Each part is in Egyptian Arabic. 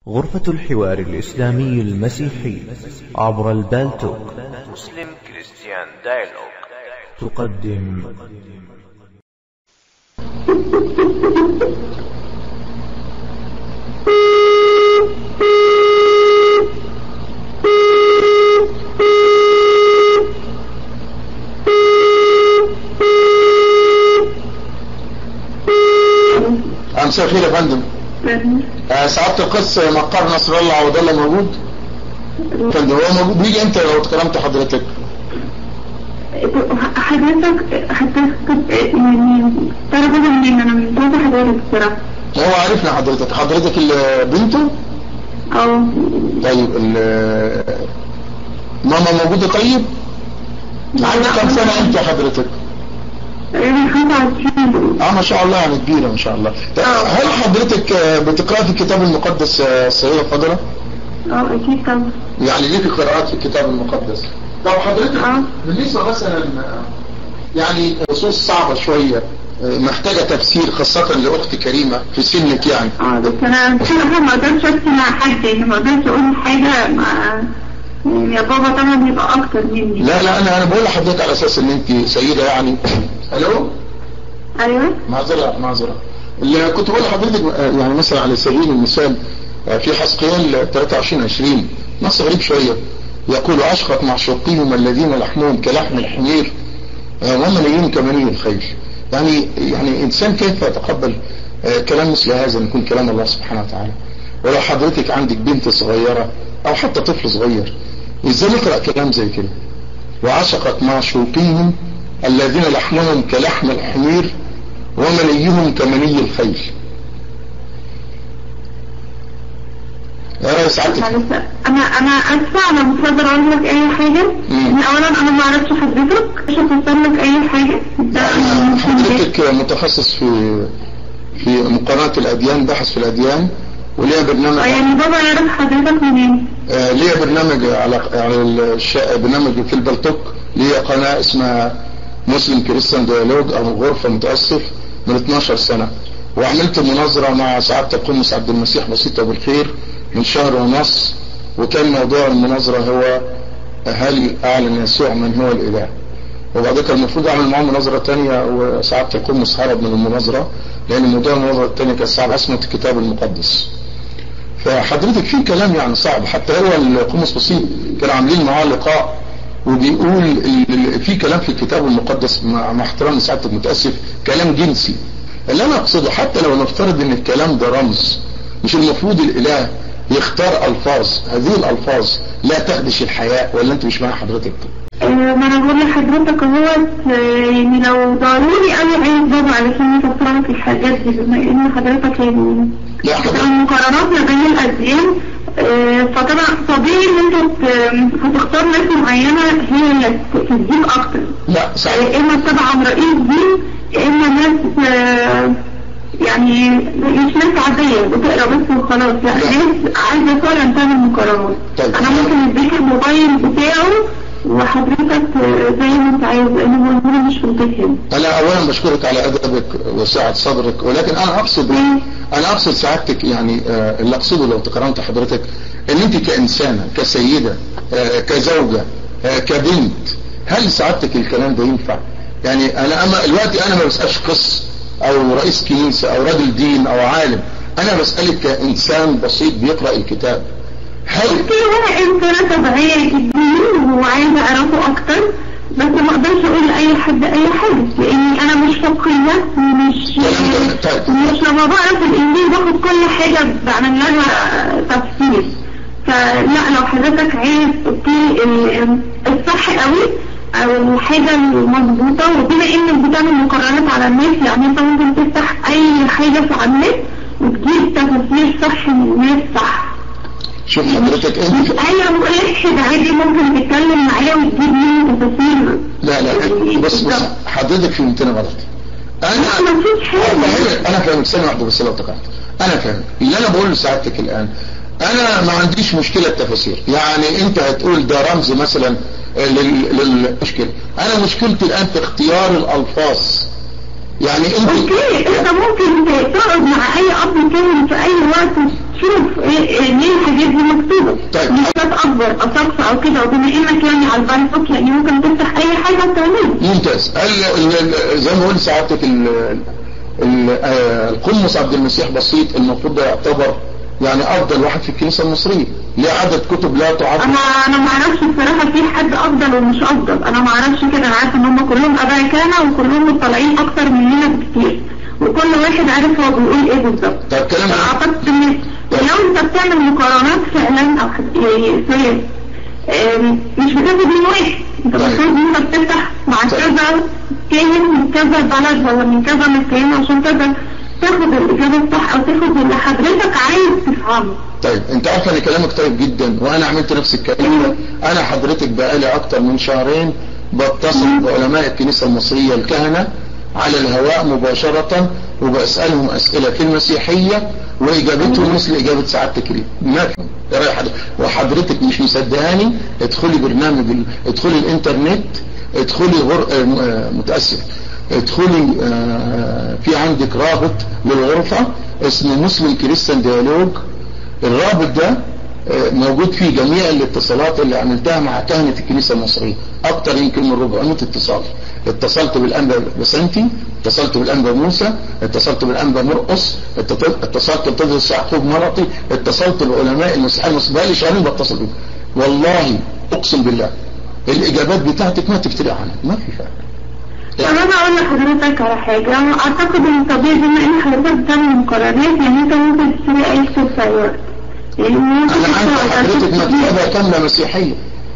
غرفة الحوار الإسلامي المسيحي عبر البالتوك مسلم كريستيان دايلوج تقدم مساء الخير يا فندم آه، سعادة القس مقر نصر الله عوض الله موجود فندم هو موجود بيجي امتى لو اتكلمت حضرتك حضرتك حضرتك يعني تعرف انا منين انا مش عارفه حضرتك بصراحه هو عرفنا حضرتك حضرتك ال- بنته اه طيب ال- ماما موجودة طيب عندك كم سنة انت حضرتك تقريبا 25 اه ما شاء الله يعني كبيرة ما شاء الله طيب، هل حضرتك آه، بتقرأ في الكتاب المقدس آه، السيدة فضلة اه اكيد طبعا يعني ليك قراءات في الكتاب المقدس طب حضرتك آه. بالنسبة مثلا آه، يعني نصوص صعبة شوية آه، محتاجة تفسير خاصة لأخت كريمة في سنك يعني اه بس انا بصراحه ما اقدرش افتي مع حد يعني ما اقدرش اقول حاجه مع يعني يا بابا طبعا يبقى اكتر مني لا لا انا انا بقول لحضرتك على اساس ان انت سيدة يعني الو ايوه معذرة معذرة اللي كنت بقول لحضرتك آه، يعني مثلا على سبيل المثال آه، في حسقيال 23 20 نص غريب شوية يقول اشقت معشوقيهم الذين لحمهم كلحم الحمير آه، ومنيهم كمني الخيل يعني يعني انسان كيف يتقبل آه، كلام مثل هذا ان يكون كلام الله سبحانه وتعالى ولو حضرتك عندك بنت صغيرة او حتى طفل صغير ازاي نقرأ كلام زي كده وعشقت معشوقيهم الذين لحمهم كلحم الحمير ومنيهم كمني الخيل يا ريس سعادتك معلش انا انا اسفه انا مش هقدر اقول لك اي حاجه مم. يعني اولا انا ما اعرفش حضرتك مش هفسر لك اي حاجه ده أنا مش ممكن. حضرتك متخصص في في مقارنة الأديان باحث في الأديان وليا برنامج اه يعني بابا يعرف حضرتك منين آه، ليا برنامج على على الش... برنامج في البلتوك ليا قناة اسمها مسلم كريستيان ديالوج أو غرفة متأسف من 12 سنة وعملت مناظرة مع سعادة القمص عبد المسيح بسيطة بالخير من شهر ونص وكان موضوع المناظرة هو هل أعلن يسوع من هو الإله وبعد كده المفروض اعمل معاه مناظرة تانية وسعادة القمص هرب من المناظرة لان موضوع المناظرة التانية كان صعب اسمه الكتاب المقدس فحضرتك في كلام يعني صعب حتى هو القمص بسيط كانوا عاملين معاه لقاء وبيقول ال- ال- في كلام في الكتاب المقدس مع, مع احترام سعادتك متأسف كلام جنسي اللي انا اقصده حتى لو نفترض ان الكلام ده رمز مش المفروض الاله يختار الفاظ هذه الالفاظ لا تخدش الحياة ولا انت مش مع حضرتك آه، ما انا بقول لحضرتك اهوت آه، يعني لو ضروري قوي عايز بابا علشان يفسر لك الحاجات دي بما ان حضرتك يعني لا حضرتك المقارنات ما بين الاديان آه، فطبعا طبيعي ان انت ت- هتختار ناس معينه هي اللي تديك اكتر لا سعادتك يا اما تبع رئيس دين يا اما ناس آه، يعني مش ناس عادية بتقرا بس وخلاص لا ناس عايزة فعلا تعمل مقارنات طيب. انا ممكن اديك الموبايل بتاعه وحضرتك آه، زي ما انت عايز لان هو الموبايل مش في البيت هنا انا اولا بشكرك على ادبك وسعة صدرك ولكن انا اقصد انا اقصد سعادتك يعني آه، اللي اقصده لو تكرمت حضرتك ان انت كانسانة كسيدة آه، كزوجة آه، كبنت هل سعادتك الكلام ده ينفع يعني انا اما دلوقتي انا ما بسألش قس او رئيس كنيسة او رجل دين او عالم انا بسألك كانسان بسيط بيقرأ الكتاب هل اوكي هو انسانة طبيعية جدا وعايزة اعرفه اكتر بس ما اقدرش اقول لاي حد اي حاجة لاني انا مش فقية ومش طيب. مش لما بقرا في الانجيل باخد كل حاجة بعمل لها تفسير فلا لو حضرتك عايز اوكي ال- الصح قوي او الحاجة المظبوطة وبما انك بتعمل مقارنات على الناس يعني انت ممكن تفتح اي حاجة في على النت وتجيب تفاسير صح من الناس صح شوف حضرتك انت ايوه ملحد عادي ممكن تتكلم معايا وتجيب منه تفاصيل لا لا بص بص حضرتك فهمتني غلط انا لا مفيش حاجة فاهمك انا فاهمك ثانيه واحده بس لو تقعت انا فاهمك اللي انا بقوله لسعادتك الان انا ما عنديش مشكله تفاسير يعني انت هتقول ده رمز مثلا لل- للمشكله انا مشكلتي الان في اختيار الالفاظ يعني انت اوكي انت ممكن تقعد مع اي اب كامل في اي وقت تشوف ايه ايه ليه الحاجات دي مكتوبة طيب. مش اكبر او شخص او كده وبما انك يعني على البالتوك يعني ممكن تفتح اي حاجة وتعملها ممتاز ال- ال- ال- زي ما قلت سعادتك ال- ال- آه، القمص عبد المسيح بسيط المفروض ده يعتبر يعني افضل واحد في الكنيسه المصريه ليه عدد كتب لا تعد انا انا ما اعرفش الصراحه في حد افضل ومش افضل انا ما اعرفش كده انا عارفه ان هم كلهم اباء كهنه وكلهم مطلعين اكتر مننا بكتير وكل واحد عارف هو بيقول ايه بالظبط طب كلام فاعتقد ان لو انت بتعمل مقارنات فعلا او حد- يعني سوري آم، مش بتاخد من واحد انت طيب. المفروض ان انت بتفتح مع طيب. كذا كاهن من كذا بلد ولا من كذا مكان عشان تقدر تاخد الاجابه الصح او تاخد اللي حضرتك عايز تفهمه طيب انت عارفه ان كلامك طيب جدا وانا عملت نفس الكلام ده انا حضرتك بقالي اكتر من شهرين بتصل بعلماء الكنيسه المصريه الكهنه على الهواء مباشره وبسالهم اسئله في المسيحيه واجابتهم مثل اجابه سعادتك لي ما في إيه رأي حضرتك؟ وحضرتك مش مصدقاني ادخلي برنامج ال- ادخلي الانترنت ادخلي غر... آه، م- آه، متاسف ادخلي آه، في عندك رابط للغرفه اسمه مسلم كريستيان ديالوج الرابط ده آه، موجود فيه جميع الاتصالات اللي عملتها مع كهنة الكنيسة المصرية اكتر يمكن من 400 اتصال اتصلت بالانبا بسنتي اتصلت بالانبا موسى اتصلت بالانبا مرقص اتط- اتصلت بتدرس يعقوب مرطي اتصلت بعلماء المسيحية المصرية بقالي شهرين بتصل بيهم والله اقسم بالله الاجابات بتاعتك ما تفتري عنها ما في فرق طب انا اقول لحضرتك على حاجة اعتقد ان طبيعي بما ان حضرتك بتعمل مقارنات يعني انت ممكن تشتري اي كتاب في اي وقت يعني ممكن انا عندي تشتري حضرتك كتاب مكتبة كاملة مسيحية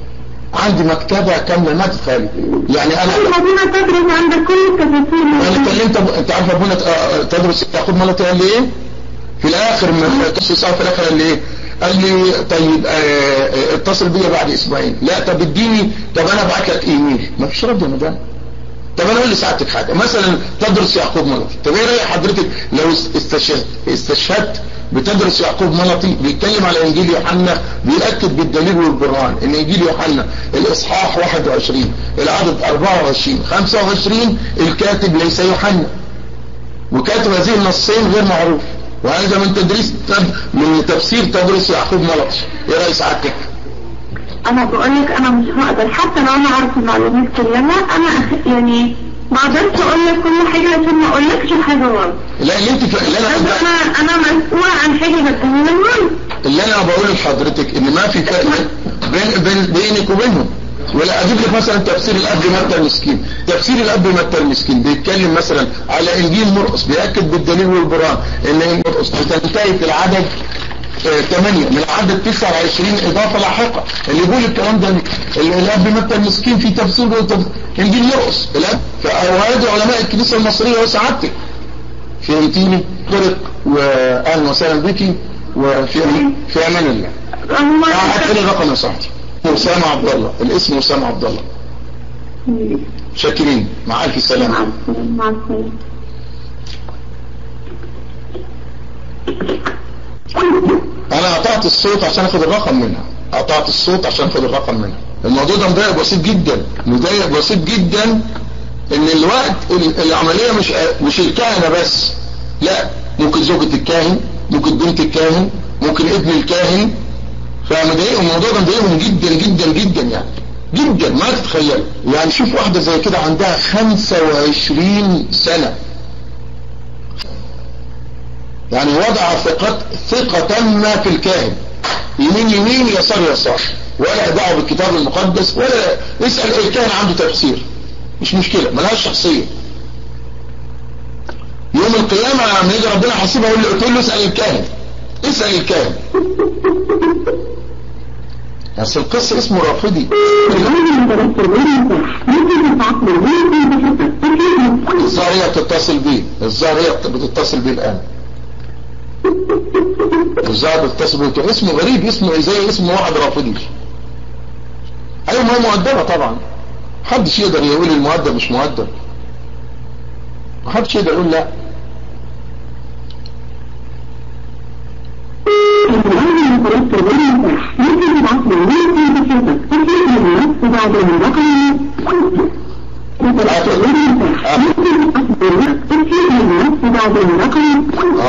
عندي مكتبة كاملة ما تتخيل يعني انا المدينة تدرس عندك كل التفاصيل انا كلمت أبو... انت عارف ابونا آه، تدرس يعقوب ملطي قال لي ايه في الاخر من نص ساعه في الاخر قال لي ايه قال لي طيب آه، آه، اتصل بيا بعد اسبوعين لا طب اديني طب انا ابعت لك ايميل ما فيش رد يا مدام طب انا اقول لسعادتك حاجه مثلا تدرس يعقوب ملطي طب ايه راي حضرتك لو استشهدت استشهدت بتدرس يعقوب ملطي بيتكلم على انجيل يوحنا بيأكد بالدليل والبرهان ان انجيل يوحنا الاصحاح 21 العدد 24 25 الكاتب ليس يوحنا وكاتب هذه النصين غير معروف وهذا من تدريس من تفسير تدرس يعقوب ملطي ايه راي سعادتك انا بقول لك انا مش هقدر حتى لو انا عارف المعلومات كلها انا أخ- يعني ما اقدرش اقول لك كل حاجة عشان ما اقولكش حاجة غلط لا اللي انت ف... اللي انا بس انا انا مسؤولة عن حاجة بتعملها غلط اللي انا بقوله لحضرتك ان ما في فرق بين بين بينك وبينهم ولا اجيب لك مثلا تفسير الاب متى المسكين تفسير الاب متى المسكين بيتكلم مثلا على انجيل مرقس بياكد بالدليل والبرهان ان مرقس بتنتهي في العدد 8 من عدد 29 اضافه لاحقه اللي يقول الكلام ده ال- الاب متى المسكين في تفسير وتف- انجيل مرقس الاب فهذا علماء الكنيسه المصريه وسعادتك فهمتيني طرق واهلا وسهلا بك وفي أمان- في امان الله هم هات لي الرقم يا صاحبي اسامه عبد الله الاسم اسامه عبد الله شاكرين مع الف مع سلامه السلامة مع السلامة انا قطعت الصوت عشان اخد الرقم منها قطعت الصوت عشان اخد الرقم منها الموضوع ده مضايق بسيط جدا مضايق بسيط جدا ان الوقت ال- العملية مش مش الكهنة بس لا ممكن زوجة الكاهن ممكن بنت الكاهن ممكن ابن الكاهن فمضايقهم الموضوع ده مضايقهم جدا جدا جدا يعني جدا ما تتخيل يعني شوف واحدة زي كده عندها 25 سنة يعني وضع ثقة ثقة تامة في الكاهن يمين يمين يسار يسار ولا دعوه بالكتاب المقدس ولا اسأل الكاهن عنده تفسير مش مشكلة ملهاش شخصية يوم القيامة لما يجي ربنا حاسبها يقول له تقول له اسأل الكاهن اسأل الكاهن بس القصة اسمه رافضي الظاهر هي بتتصل بيه الظاهر هي بتتصل بيه الآن الظاهر بتتصل بيه اسمه غريب اسمه زي اسم واحد رافضي ايوه ما هي مؤدبة طبعا محدش يقدر يقول المؤدب مش مؤدب محدش يقدر يقول لا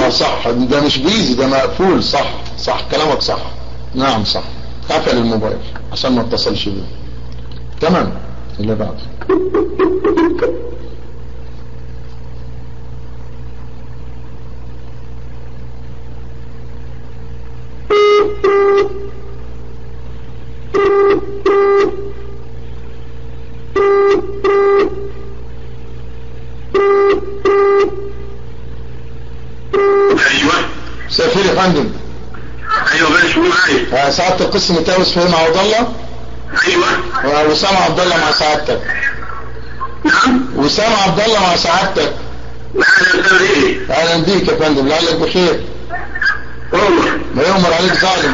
اه صح ده مش بيزي ده مقفول صح صح كلامك صح نعم صح قفل الموبايل عشان ما اتصلش بيه تمام اللي بعده ايوه سفير يا فندم ايوه ماشي معايا آه، سعادة القسم متاوس فهم عبد الله ايوه وسام عبد الله مع سعادتك نعم وسام عبد الله مع سعادتك معانا تاريخ اهلا بيك يا فندم لعلك بخير عمر ما يؤمر عليك ظالم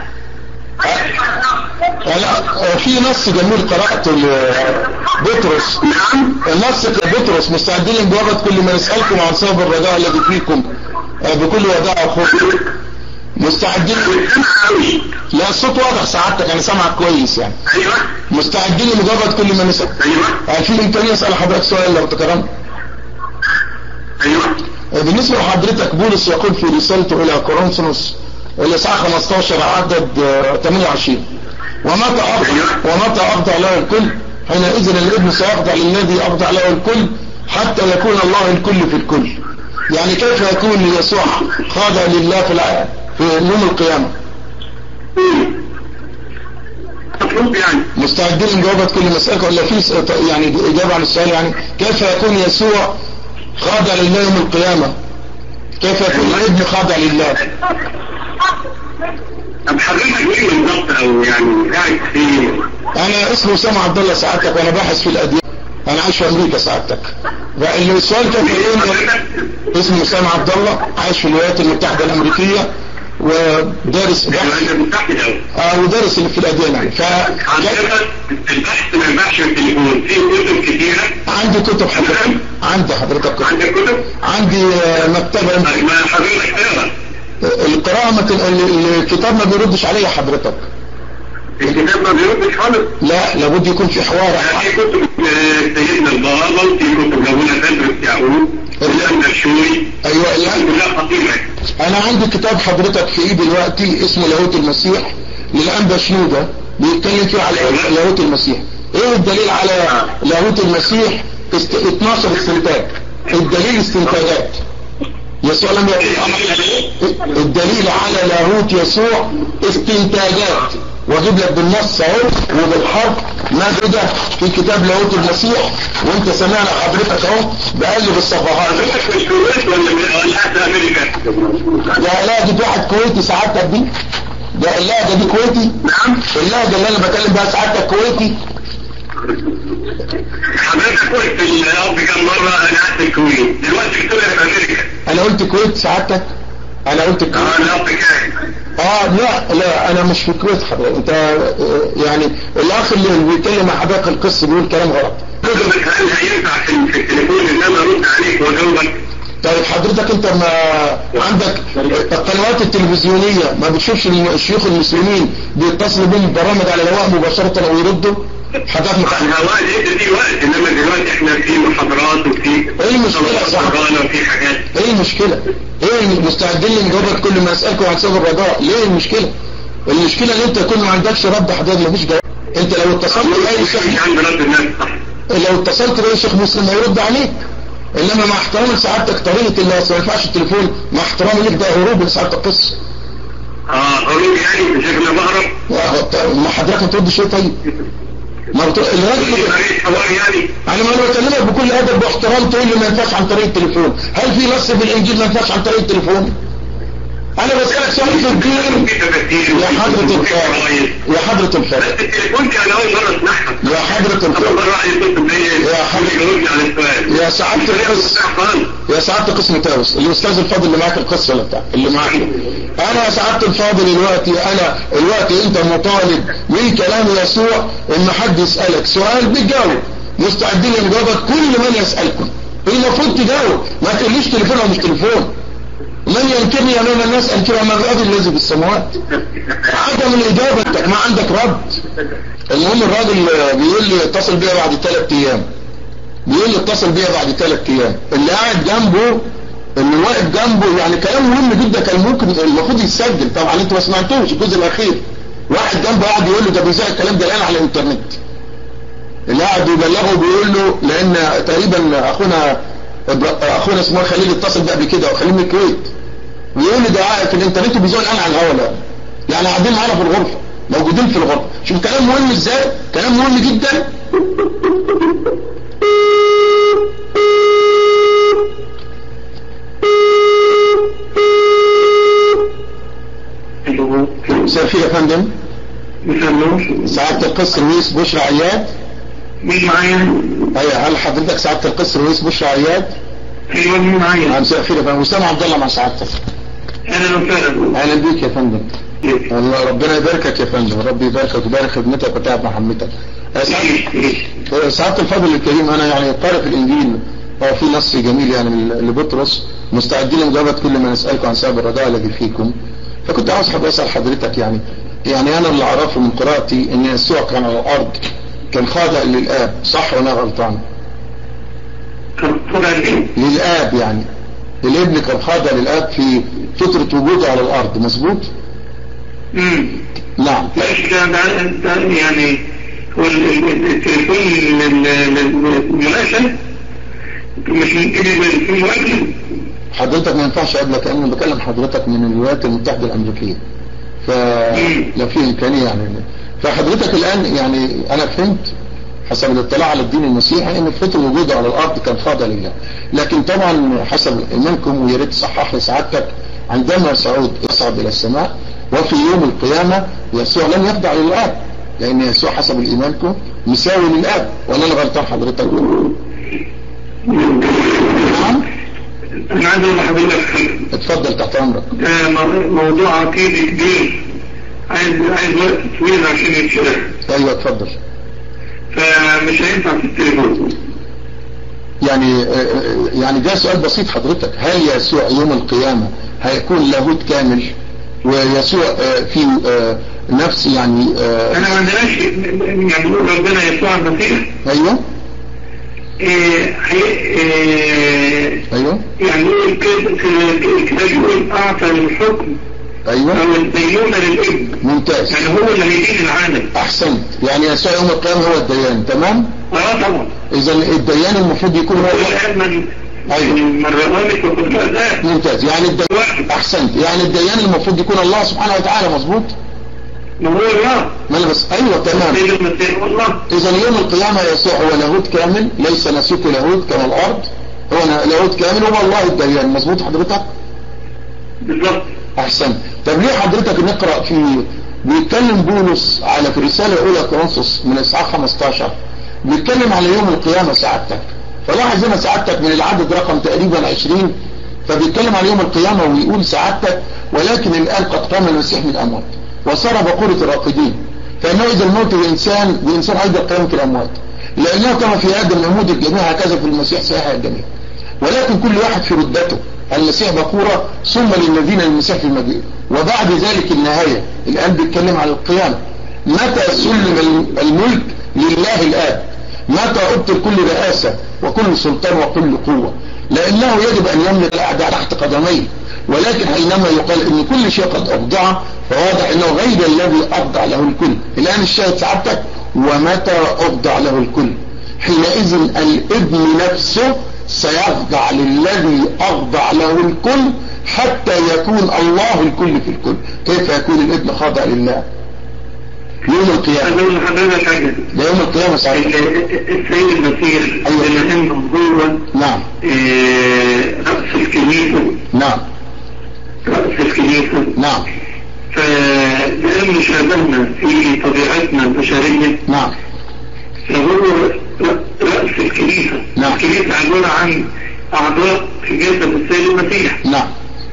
آه، لا آه، في نص جميل قرأته لبطرس نعم النص بطرس مستعدين لمجابة كل ما يسألكم عن سبب الرجاء الذي فيكم آه، بكل وداع وخوف مستعدين سمع قوي لا الصوت واضح سعادتك انا سامعك كويس يعني ايوه مستعدين لمجابة كل ما نسأل ايوه هل في امكانية اسأل حضرتك سؤال لو تكرمت ايوه بالنسبة لحضرتك بولس يقول في رسالته إلى كورنثوس الإصحاح 15 عدد آه، 28 ومتى أخضع ومتى أخضع له الكل حينئذ الابن سيخضع للذي أخضع له الكل حتى يكون الله الكل في الكل يعني كيف يكون يسوع خاضع لله في الع- في يوم القيامة مطلوب يعني مستعدين لمجاوبة كل مسألة ولا في س- يعني إجابة عن السؤال يعني كيف يكون يسوع خاضع لله يوم القيامة كيف يكون الابن خاضع لله طب حضرتك مين بالظبط او يعني قاعد فين انا اسمي اسامه عبد الله سعادتك وانا باحث في الاديان انا عايش في امريكا سعادتك السؤال كان يقول اسمي اسامه عبد الله عايش في الولايات المتحده الامريكيه ودارس بحث انت متحد قوي آه ودارس اللي في الاديان يعني ف حضرتك البحث ما ينفعش في التليفون في كتب كتيرة عندي كتب حضرتك عندي حضرتك كتب عندك كتب عندي آه، مكتبه طيب ما حضرتك تقرا القراءه ما تن- ال- الكتاب ما بيردش عليا حضرتك الكتاب ما بيردش خالص لا لابد يكون في حوار يعني في كتب آه، سيدنا البابا وفي كتب لابونا تدرس يعقوب والأمن الشوري ايوه الان كلها خطيرة انا عندي كتاب حضرتك في ايدي دلوقتي اسمه لاهوت المسيح للانبا شنودة بيتكلم فيه على لاهوت المسيح ايه الدليل على لاهوت المسيح است... 12 استنتاج الدليل استنتاجات يسوع لم يقل الدليل على لاهوت يسوع استنتاجات واجيب لك بالنص اهو وبالحرف موجوده في كتاب لاهوت المسيح وانت سمعنا حضرتك اهو بقلب الصفحات حضرتك مش كويس ولا ولا في أمريكا؟ ده لهجة واحد كويتي سعادتك دي ده اللهجة دي كويتي نعم اللهجة اللي انا بكلم بها سعادتك كويتي حضرتك قلت الأب كم مرة أنا قاعد في الكويت دلوقتي بتقول في أمريكا انا قلت كويت سعادتك انا قلت اه كويت الأب كام؟ اه لا لا انا مش في الكويت حضرتك انت آه، يعني الاخ اللي بيتكلم مع حضرتك القصة بيقول كلام غلط حضرتك هل هينفع في في التليفون إن أنا أرد عليك وأجاوبك؟ طيب حضرتك انت ما عندك القنوات التلفزيونية ما بتشوفش الم- الشيوخ المسلمين بيتصلوا بهم برامج على الهواء مباشرة ويردوا حضرتك مخ- الهواء لقيت دي وقت إنما دلوقتي إحنا في محاضرات وفي ايه المشكلة يا صاحبي؟ صحابة وفي حاجات ايه المشكلة ايه مستعدين لمجرد كل ما اسألكم عن سبب الرجاء ليه المشكلة المشكلة ان انت يكون ما عندكش رد حضرتك مفيش جواب انت لو اتصلت باي مش شيخ عند رد الناس صح لو اتصلت باي شيخ مسلم هيرد عليك انما مع احترام لسعادتك طريقة الناس ما ينفعش التليفون مع احترامي ليك ده هروب لسعادة القصة اه هروب يعني شكلنا بهرب ما حضرتك ما تردش ايه طيب ما بت... الراجل في طريقة حوار يعني انا ما انا بكلمك بكل ادب واحترام تقول لي ما ينفعش عن طريق التليفون هل في نص في الانجيل ما ينفعش عن طريق التليفون انا بسألك سؤال في الدين في تفاسير يا حضرة الفاضل يا حضرة الفاضل بس التليفون كان أول مرة أسمعها يا حضرة أول الفاضل مرة واحد يتصل بيا يا حضرة- يجاوبني على السؤال يا سعادة القس يا سعادة قسم تاوس الاستاذ الفاضل اللي معاك القصة اللي بتاع اللي معاك انا يا سعادة الفاضل دلوقتي انا دلوقتي انت مطالب من كلام يسوع ان حد يسألك سؤال بتجاوب مستعدين لمجاوبة كل من يسألكم المفروض تجاوب ما تقوليش تليفون او مش تليفون من ينكرني امام الناس انكر امام ابي الذي في السماوات عدم الاجابه انت ما عندك رد المهم الراجل بيقول لي اتصل بيا بعد ثلاث ايام بيقول لي اتصل بيا بعد ثلاث ايام اللي قاعد جنبه اللي واقف جنبه يعني كلام مهم جدا كان ممكن المفروض يتسجل طبعا انتوا ما سمعتوش الجزء الاخير واحد جنبه قاعد يقول له ده بيذاع الكلام ده الان على الانترنت اللي قاعد يبلغه بيقول له لان تقريبا اخونا اخونا اسمه خليل اتصل بقى بكده وخليل من الكويت ويقول لي ده في الانترنت بيذاعوا الان على الهواء لا يعني قاعدين معانا في الغرفه موجودين في الغرفه شوف كلام مهم ازاي كلام مهم جدا مساء الخير يا فندم مسلوش سعادة القس رئيس بشرى عياد مين معايا؟ ايوه هل حضرتك سعادة القس رئيس بشرى عياد ايوه مين معايا؟ مساء الخير يا فندم وسام عبد الله مع سعادتك اهلا وسهلا اهلا بيك يا فندم الله ربنا يباركك يا فندم ربي يباركك ويبارك خدمتك وتعب محمتك آه، سعادة- سعادة الفضل الكريم انا يعني قارئ في الانجيل هو في نص جميل يعني من لبطرس مستعدين لمجابة كل ما نسألكم عن سبب الرجاء الذي فيكم فكنت عاوز حد اسال حضرتك يعني يعني انا اللي اعرفه من قراءتي ان يسوع كان على الارض كان خاضع للاب صح ولا أنا غلطان كان طلع لي للاب يعني الابن كان خاضع للاب في فترة وجوده على الارض مظبوط امم نعم ماشي ده ده ده يعني هو ال- ال- التليفون لل- لل- للمناقشة مش ممكن يبقى في مقابلة حضرتك ما ينفعش اقابلك لان انا بكلم حضرتك من الولايات المتحدة الامريكية فلو في امكانية يعني فحضرتك الان يعني انا فهمت حسب الاطلاع على الدين المسيحي ان فترة وجوده على الارض كان خاضع لله لكن طبعا حسب ايمانكم ويا ريت تصحح لي سعادتك عندما يصعد يصعد الى السماء وفي يوم القيامة يسوع لم يخضع للاب لان يسوع حسب الايمانكم مساوي للاب ولا انا غلطان حضرتك نعم انا عايز اقول لحضرتك حاجة. اتفضل تحت امرك ده مو- موضوع عقيدي كبير عايز عايز وقت طويل عشان يتشرح ايوه اتفضل فمش هينفع في التليفون يعني آه، يعني ده سؤال بسيط حضرتك هل يسوع يوم القيامة هيكون لاهوت كامل ويسوع آه، في آه، نفس يعني آه، انا ما عندناش يعني نقول ربنا يسوع المسيح ايوه إيه، هي- إيه، ايوه يعني يقول كده كده- الكتاب يقول اعطى الحكم ايوه او الدينونة للابن ممتاز يعني هو اللي هيدين العالم احسنت يعني يسوع يوم القيامة هو الديان تمام اه طبعا اذا الديان المفروض يكون هو والآن من أيوة. من رغمك وكل ذات ممتاز يعني الديان احسنت يعني الديان المفروض يكون الله سبحانه وتعالى مظبوط ما هو الله ما انا بس ايوه تمام سيد المسيح والله إذا يوم القيامة يسوع هو لاهوت كامل ليس نسيك لاهوت كما الأرض هو لاهوت كامل هو الله الديان مظبوط حضرتك بالظبط أحسن طب ليه حضرتك نقرأ في بيتكلم بولس على في الرسالة الأولى كورنثوس من إصحاح 15 بيتكلم على يوم القيامة سعادتك فلاحظ هنا سعادتك من العدد رقم تقريبا 20 فبيتكلم على يوم القيامة ويقول سعادتك ولكن الآن قد قام المسيح من الأموات وصار بقولة الراقدين فإنه إذا الموت الإنسان بإنسان أيضا قيامة الأموات لأنه كما في آدم يموت الجميع هكذا في المسيح سيحيا الجميع ولكن كل واحد في ردته المسيح بكورة ثم للذين المسيح في المجيء وبعد ذلك النهاية الآن بيتكلم على القيامة متى سلم الملك لله الآب متى أبطل كل رئاسة وكل سلطان وكل قوة لأنه يجب أن يملك الأعداء تحت قدميه ولكن حينما يقال أن كل شيء قد أخضع فواضح أنه غير الذي أخضع له الكل الآن الشاهد سعادتك ومتى أخضع له الكل حينئذ الابن نفسه سيخضع للذي أخضع له الكل حتى يكون الله الكل في الكل كيف يكون الابن خاضع لله يوم القيامة أقول لحضرتك حاجة ده يوم القيامة ال- سعيد السيد المسيح أيوة. بما انه هو نعم آه، رأس الكنيسة نعم رأس الكنيسة نعم فلأنه شابهنا في طبيعتنا البشرية نعم فهو رأس الكنيسة نعم. الكنيسة عبارة عن أعضاء في جسد السيد المسيح نعم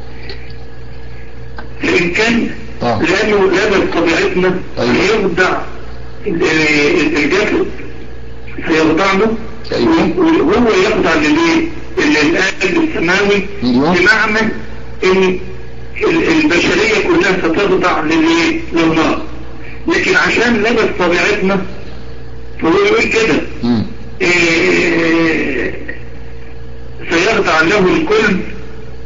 فإن كان آه. لأنه لابد طبيعتنا أيوة. هيخضع ال- ال- الجسد هيخضع له أيوة. وهو يخضع للإيه؟ للآب السماوي أيوة. بمعنى إن ال- البشرية كلها ستخضع للإيه؟ لله لكن عشان لبس طبيعتنا فهو يقول كده مم. إيه، سيخضع له الكل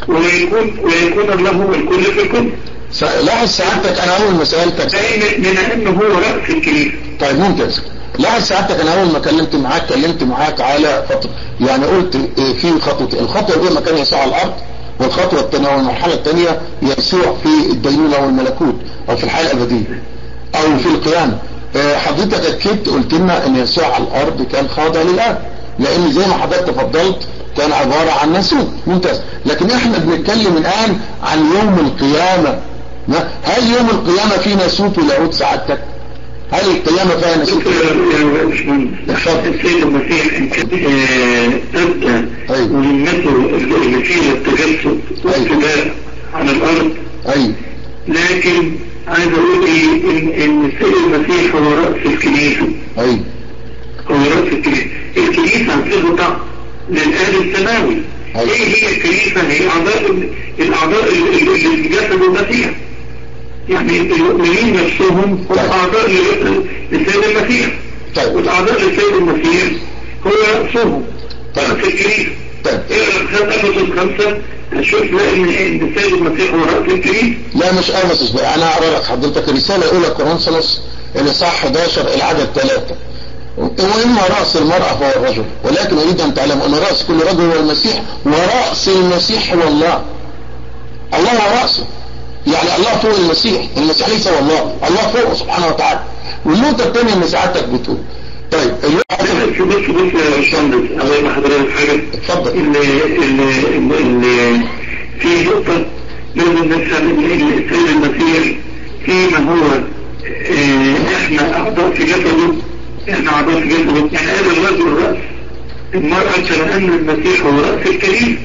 ويكون ويكون الله هو الكل في الكل س- لاحظ سعادتك انا اول ما سالتك لأن بما أنه هو رأس الكنيسة طيب ممتاز لاحظ سعادتك انا اول ما كلمت معاك كلمت معاك على خطوه يعني قلت إيه، في خطوتين الخطوه الاولى مكان يسوع على الارض والخطوه الثانيه والمرحله الثانيه يسوع في الدينونه والملكوت او في الحياه الابديه او في القيامه آه، حضرتك اكدت قلت لنا ان يسوع على الارض كان خاضع للاب لان زي ما حضرتك تفضلت كان عباره عن ناسوت ممتاز لكن احنا بنتكلم الان عن يوم القيامه ما- هل يوم القيامه في ناسوت ولاهوت سعادتك هل القيامه فيها ناسوت شوف يا يا باشمهندس اتفضل. السيد المسيح آه، أبدى أيوة. مهمته اللي فيها التجسد والفداء على الأرض ايوه لكن عايز أقول إيه إن إن السيد المسيح هو رأس الكنيسة ايوه هو رأس الكنيسة الكنيسة هتخضع للآل السماوي أيوة. ايه هي الكنيسة هي اعضاء الاعضاء اللي اللي جسد المسيح يعني المؤمنين نفسهم هم طيب. اعضاء ل- للسيد المسيح طيب والاعضاء للسيد المسيح هو رأسهم طيب. رأس الكنيسة طيب اقرا خد افسس خمسة هتشوف لا ان إن السيد المسيح هو رأس الكنيسة لا مش افسس بقى انا اقرا لك حضرتك الرساله الاولى كورنثوس الاصحاح 11 العدد 3 واما راس المراه فهو الرجل ولكن اريد ان تعلم ان راس كل رجل هو المسيح وراس المسيح هو الله الله هو راسه يعني الله فوق المسيح المسيح ليس هو الله الله فوقه سبحانه وتعالى والنقطه الثانيه اللي سعادتك بتقول طيب الواحد بص بص بص يا باشمهندس الله يبقى حضرتك حاجة اتفضل اللي اللي اللي في نقطة لازم نفهم ان السيد المسيح فيما هو آه، احنا اعضاء في جسده احنا اعضاء في جسده يعني هذا الرجل رأس المرأة كما ان المسيح هو رأس الكريم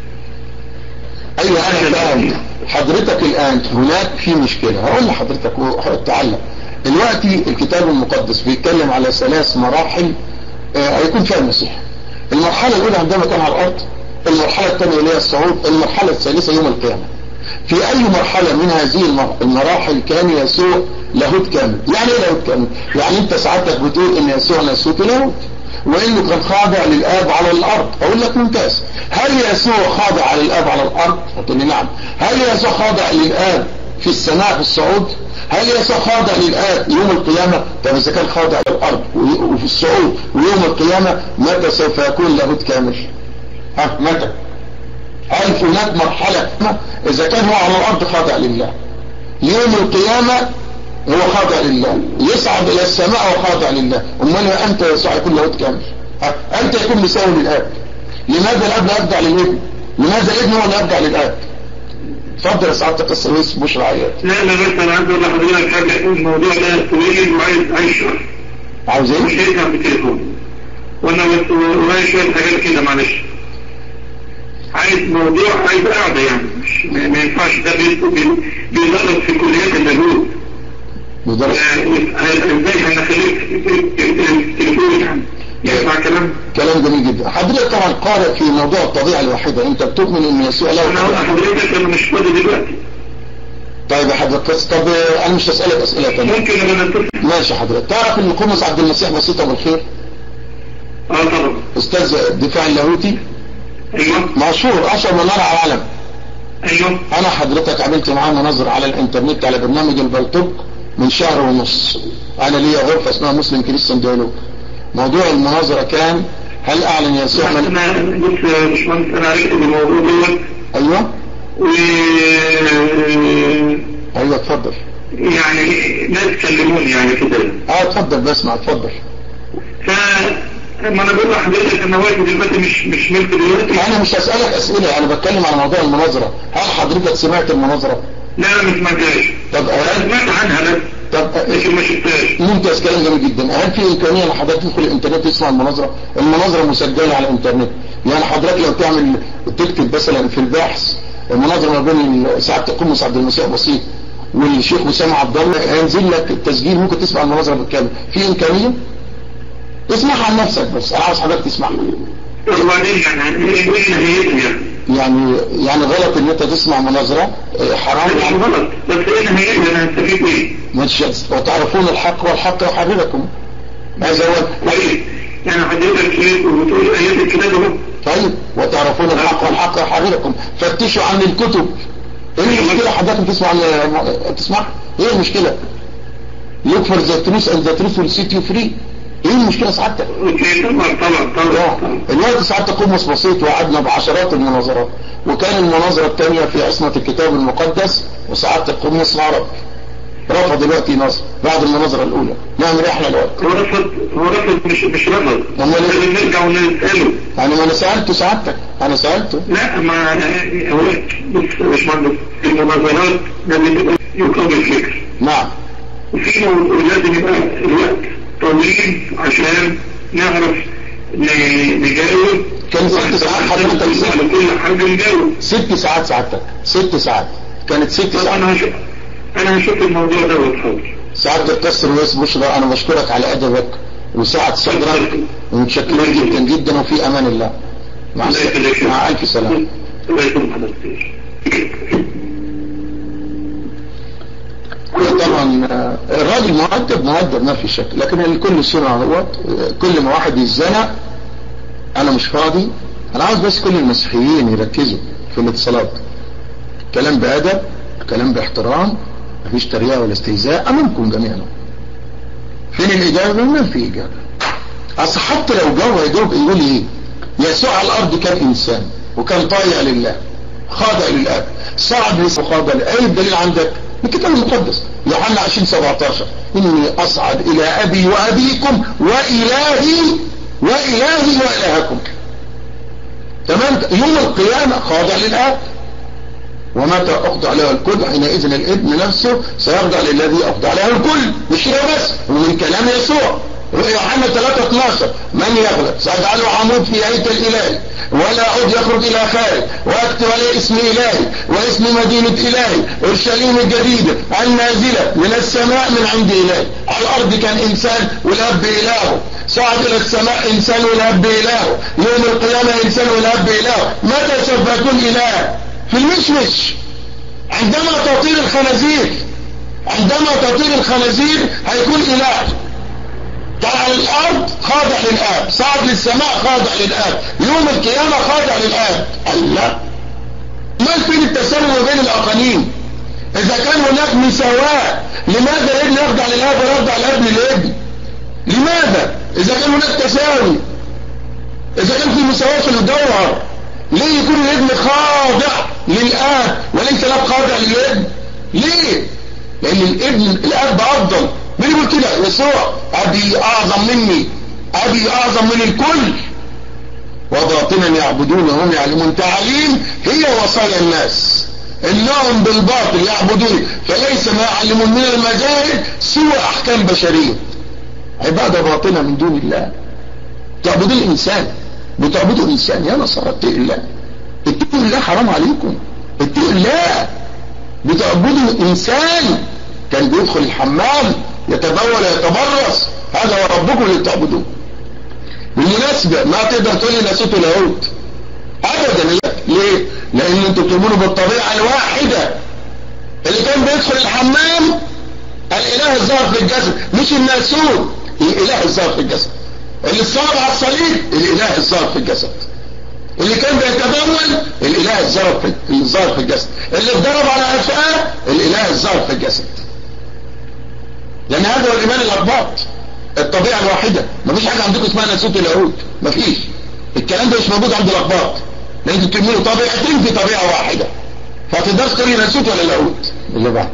ايوه انا فاهم حضرتك الان هناك في مشكلة هقول لحضرتك وتعلم دلوقتي الكتاب المقدس بيتكلم على ثلاث مراحل آه، هيكون فيها المسيح المرحلة الاولى عندما كان على الارض المرحلة الثانية اللي هي الصعود المرحلة الثالثة يوم القيامة في اي مرحلة من هذه المر- المراحل كان يسوع لاهوت كامل يعني ايه لاهوت كامل يعني انت سعادتك بتقول ان يسوع ناسوت لاهوت وانه كان خاضع للاب على الارض اقول لك ممتاز هل يسوع خاضع على الاب على الارض قلت لي نعم هل يسوع خاضع للاب في السماء في الصعود هل يسوع خاضع للاب يوم القيامة طب اذا كان خاضع للارض و- وفي الصعود ويوم القيامة متى سوف يكون لاهوت كامل ها متى هل في هناك مرحلة اذا كان هو على الارض خاضع لله يوم القيامة هو خاضع لله يصعد الى السماء وخاضع لله امال انت يسوع يكون لاهوت كامل ها؟ انت يكون مساوي للاب لماذا الاب لا يرجع للابن لماذا الابن هو اللي يرجع للاب اتفضل يا سعادة قصة رئيس بشرى عياد لا لا بس انا عايز اقول لحضرتك حاجة الموضوع ده طويل وعايز عايز شرح عاوز مش ايه هيرجع بالتليفون وانا بس ورايا شوية حاجات كده معلش عايز موضوع عايز قاعدة يعني مش ما ما ينفعش ده بي- بي- بيدرس في كليات اللاهوت مدرس ازاي هنخليك التليفون يعني يسمع كلام كلام جميل جدا حضرتك طبعا قارئ في موضوع الطبيعة الواحدة انت بتؤمن ان يسوع له انا هقول لحضرتك انا مش فاضي دلوقتي طيب يا حضرتك طب انا مش هسألك اسئلة تانية ممكن لما نتصل ماشي حضرتك تعرف ان قمص عبد المسيح بسيطة بالخير اه طبعا استاذ الدفاع اللاهوتي ايوه مشهور اشهر من نار على العالم ايوه انا حضرتك عملت معاه مناظرة على الانترنت على برنامج البلطوق من شهر ونص انا ليا غرفة اسمها مسلم كريستيان ديالوج موضوع المناظرة كان هل اعلن يسوع من انا بص يا باشمهندس انا عرفت الموضوع دوت ايوه و ايوه اتفضل يعني ناس كلموني يعني كده اه اتفضل بسمع اتفضل ف ما انا بقول لحضرتك انا واقف دلوقتي مش مش ملك دلوقتي انا مش هسألك اسئلة انا بتكلم على موضوع المناظرة هل حضرتك سمعت المناظرة لا انا ما سمعتهاش طب انا سمعت عنها بس طب لكن ما شفتهاش ممتاز كلام جميل جدا هل في امكانيه ان حضرتك تدخل الانترنت تسمع المناظره المناظره مسجله على الانترنت يعني حضرتك لو تعمل تكتب مثلا في البحث المناظره ما بين سعاده القمص عبد المسيح بسيط والشيخ اسامه عبد الله هينزل لك التسجيل ممكن تسمع المناظره بالكامل في امكانيه اسمعها عن نفسك بس انا عاوز حضرتك تسمعها وبعدين يعني ايه ايه نهايتها يعني يعني يعني غلط ان انت تسمع مناظره آه، حرام مش غلط بس ايه نهايتها انا هستفيد ايه مش وتعرفون الحق والحق يحرركم هذا هو طيب يعني حضرتك شايف وبتقول آيات الكتاب اهو طيب وتعرفون الحق والحق يحرركم فتشوا عن الكتب ايه المشكلة حضرتك تسمع عن- تسمع ايه المشكلة look for the truth and the truth will set you free ايه المشكلة سعادتك اوكي طبعا طبعا طبعا طبعا الوقت ساعات قمص بسيط وقعدنا بعشرات المناظرات وكان المناظرة الثانية في عصمة الكتاب المقدس وساعات قمص العرب رفض دلوقتي نصر بعد المناظرة الأولى نعمل احنا الوقت هو رفض هو رفض مش مش رفض أمال إيه؟ لازم نرجع ونسأله يعني ما انا سألته سعادتك انا سألته لا ما هو بص يا باشمهندس المناظرات لازم يبقى يقام الفكر نعم وفي لازم يبقى الوقت طويل عشان نعرف ن- نجاوب كان ست ساعات حضرتك ست- على كل حاجة نجاوب ست ساعات سعادتك ست ساعات كانت ست طب ساعات انا هشوف انا هشوف الموضوع ده واتحاضر سعادة القصر ويس بشرى انا بشكرك على ادبك وسعة صدرك ومتشكرين جدا جدا وفي امان الله مع الله يخليك. السلامة مع الف سلامة الله يكون حضرتك طبعا آه، الراجل مؤدب مؤدب ما في شك لكن الكل سنة هو كل ما واحد يتزنق انا مش فاضي انا عاوز بس كل المسيحيين يركزوا في الاتصالات كلام بأدب كلام باحترام مفيش تريقة ولا استهزاء امامكم جميعا فين الاجابة ما في اجابة اصل حتى لو جاوب يجاوب يقول ايه يسوع على الارض كان انسان وكان طايع لله خاضع للاب صعب لسه خاضع لله اي الدليل عندك من الكتاب المقدس يوحنا 20 17 اني اصعد الى ابي وابيكم والهي والهي والهكم تمام يوم القيامة خاضع للاب ومتى أخضع له الكل حينئذ الابن نفسه سيخضع للذي أخضع له الكل مش كده بس ومن كلام يسوع يوحنا 3 12 من يغلب سأجعله عمود في هيكل إلهي ولا عود يخرج إلى خارج وأكتب عليه اسم إلهي واسم مدينة إلهي أورشليم الجديدة النازلة من السماء من عند إلهي على الأرض كان إنسان والأب إلهه صعد إلى السماء إنسان والأب إلهه يوم القيامة إنسان والأب إلهه متى سوف يكون إله في المشمش عندما تطير الخنازير عندما تطير الخنازير هيكون إله كان على الأرض خاضع للآب صعد للسماء خاضع للآب يوم القيامة خاضع للآب الله ما فين التساوي ما بين الأقانيم إذا كان هناك مساواة لماذا الابن يخضع للآب ويخضع الابن للابن لماذا إذا كان هناك تساوي إذا كان في مساواة في الجوهر ليه يكون الابن خاضع للآب وليس الآب خاضع للابن ليه لأن الابن الآب أفضل مين يقول كده يسوع أبي أعظم مني أبي أعظم من الكل وباطنا يعبدون وهم يعلمون تعليم هي وصايا الناس انهم بالباطل يعبدون فليس ما يعلمون من المجاهل سوى احكام بشريه عباده باطنه من دون الله تعبدون الانسان بتعبدوا انسان يا نصارى اتقوا الله اتقوا الله حرام عليكم اتقوا الله بتعبدوا انسان كان بيدخل الحمام يتبول يتبرص هذا هو ربكم اللي بتعبدوه بالمناسبة ما تقدر تقول لي نسيت اليهود ابدا لا ليه لان انتوا بتؤمنوا بالطبيعة الواحدة اللي كان بيدخل الحمام الاله الظاهر في الجسد مش الناسوت الاله الظاهر في الجسد اللي صار على الصليب الاله الظاهر في الجسد اللي كان بيتبول الاله الظاهر في الظاهر في الجسد اللي اتضرب على قفاه الاله الظاهر في الجسد لان هذا هو الايمان الاقباط الطبيعه الواحده مفيش حاجه عندكم اسمها ناسوت اليهود مفيش الكلام ده مش موجود عند الاقباط لان انتوا بتؤمنوا طبيعتين في طبيعه واحده فتقدرش تقولي ناسوت ولا اليهود اللي بعد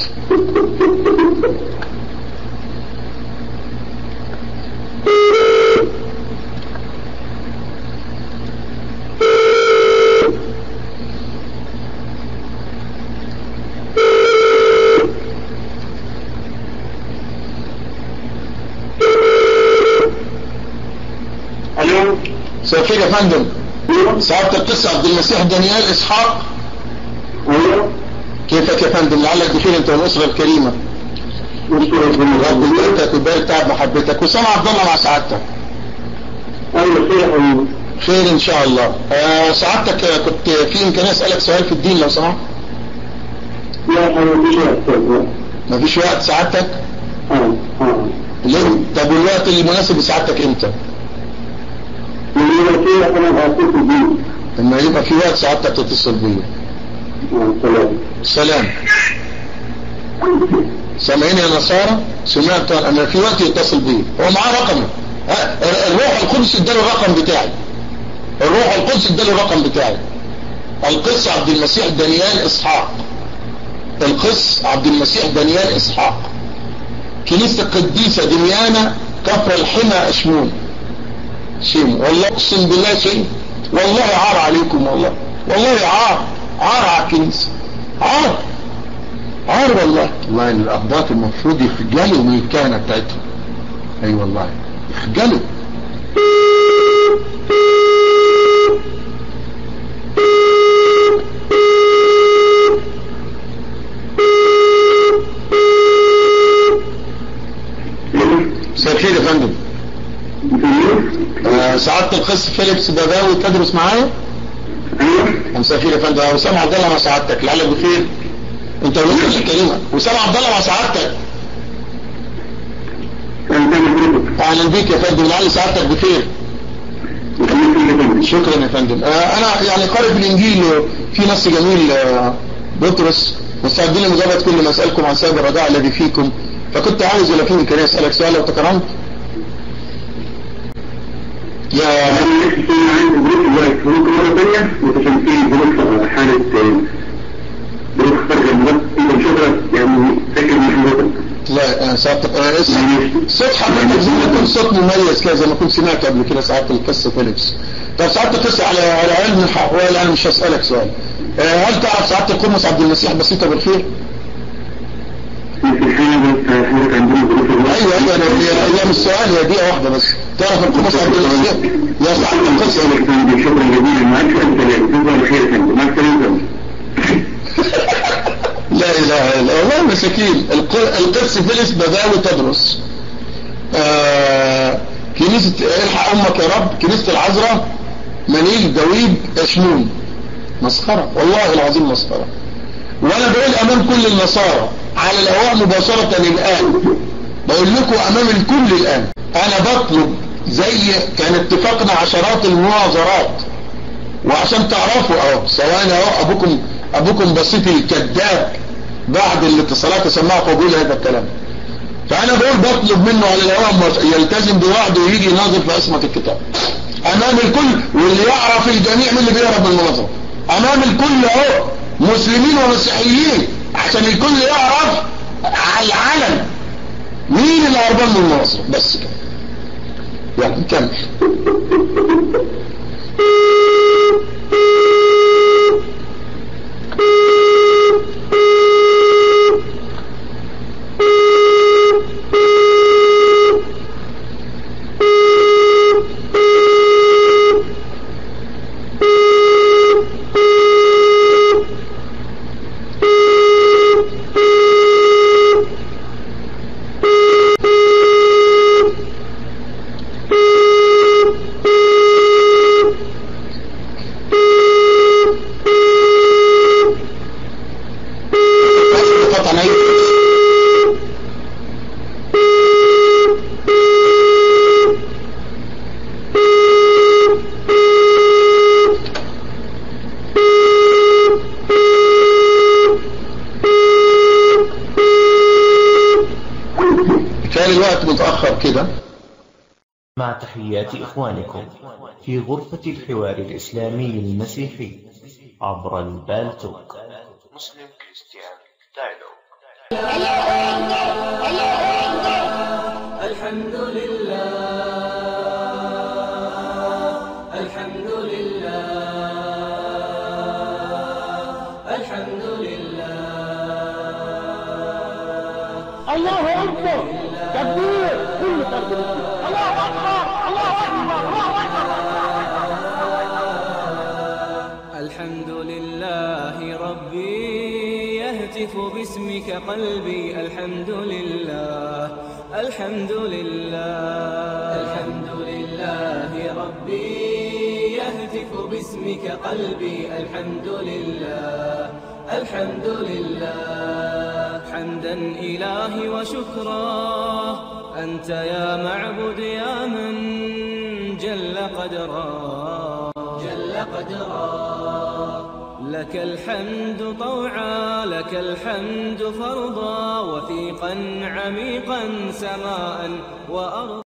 الو مساء الخير يا فندم سعادة القس عبد المسيح دانيال اسحاق ايوه كيفك يا فندم لعلك بخير انت والاسره الكريمه نشكر ربنا رب يباركك ويبارك تعب محبتك وسام عبد الله مع سعادتك ايوه خير يا حبيبي خير ان شاء الله آه سعادتك آه، كنت في امكانيه اسالك سؤال في الدين لو سمحت لا يا حبيبي مفيش وقت مفيش وقت سعادتك اه اه ليه طب والوقت المناسب لسعادتك امتى كده كمان هتصل بيه لما يبقى في وقت سعادتك تتصل بيا سلام سلام سامعين يا نصارى سمعت انا في وقت يتصل بي هو معاه رقمه ها، الروح القدس اداله الرقم بتاعي الروح القدس اداله الرقم بتاعي القس عبد المسيح دانيال اسحاق القس عبد المسيح دانيال اسحاق كنيسة القديسة دميانة كفر الحمى اشمون شيم والله اقسم بالله شيء والله عار عليكم والله والله عار عار على الكنيسة عار عار والله والله الأقباط المفروض يخجلوا من الكهنة بتاعتهم أي أيوة والله يخجلوا مساء الخير يا فندم آه، سعادة القس فيليبس باباوي تدرس معايا ايوه مساء الخير يا فندم آه، وسام عبد الله مع سعادتك لعلك بخير انت ولسه الكلمة وسام عبد الله مع سعادتك كان كان حضرتك اهلا بيك يا فندم لعل سعادتك بخير شكرا يا فندم آه، انا يعني قارئ في الانجيل آه، في نص جميل آه، بطرس مستعدين لمجابهة كل ما اسالكم عن سبب الرجاء الذي فيكم فكنت عاوز ولا في امكانيه اسالك سؤال لو تكرمت يا انا لسه عندي ظروف دلوقتي ممكن مره ثانيه وعشان في ظروف حاله ظروف خارج المرض انت مش قادر يعني فاكر من حضرتك لا آه، سعادتك آه، اسمع صوت حضرتك زي ما يكون صوت مميز كده زي ما كنت سمعت قبل كده سعادة القصة فيليكس طب سعادة القصة على على علم الأحوال أنا مش هسألك سؤال آه، هل تعرف سعادة القمص عبد المسيح بسيطة بالخير؟ في الحالة بس حضرتك عندنا ظروف الوقت ايوه ايوه انا هي هي مش سؤال هي دقيقة واحدة بس تعرف القمص عبد المسيح يا سعادة القصة شكرا جزيلا معاك سؤال ثاني تفضل بخير يا فندم معاك سلام لا اله الا الله والله مساكين الق- القس فيليس باباوي تدرس آه كنيسة الحق امك يا رب كنيسة العذراء منيل دويب اشمون مسخرة والله العظيم مسخرة وانا بقول امام كل النصارى على الهواء مباشرة الان بقول لكم امام الكل الان انا بطلب زي كان اتفاقنا عشرات المناظرات وعشان تعرفوا اهو سواء اهو ابوكم ابوكم بسيط الكذاب بعد الاتصالات سمعكم بيقول هذا الكلام فانا بقول بطلب منه على الهواء مس- يلتزم بوعده ويجي يناظر في عصمة الكتاب امام الكل واللي يعرف الجميع من اللي بيهرب من المناظرة امام الكل اهو مسلمين ومسيحيين عشان الكل يعرف على العلن مين اللي هربان من المناظرة بس كده يلا نكمل قطعا أي كان الوقت متأخر كده مع تحيات إخوانكم في غرفة الحوار الإسلامي المسيحي عبر البالتوك Muslim Christian Dialogue الحمد لله الحمد لله الحمد لله الله اكبر تكبير كل تكبير الله اكبر الله اكبر الله اكبر الحمد لله ربي يهتف باسمك قلبي الحمد لله الحمد لله الحمد لله ربي يهتف باسمك قلبي الحمد لله الحمد لله حمدا إلهي وشكرا أنت يا معبد يا من جل جل قدرا جل قدرا لك الحمد طوعا لك الحمد فرضا وثيقا عميقا سماء وأرضا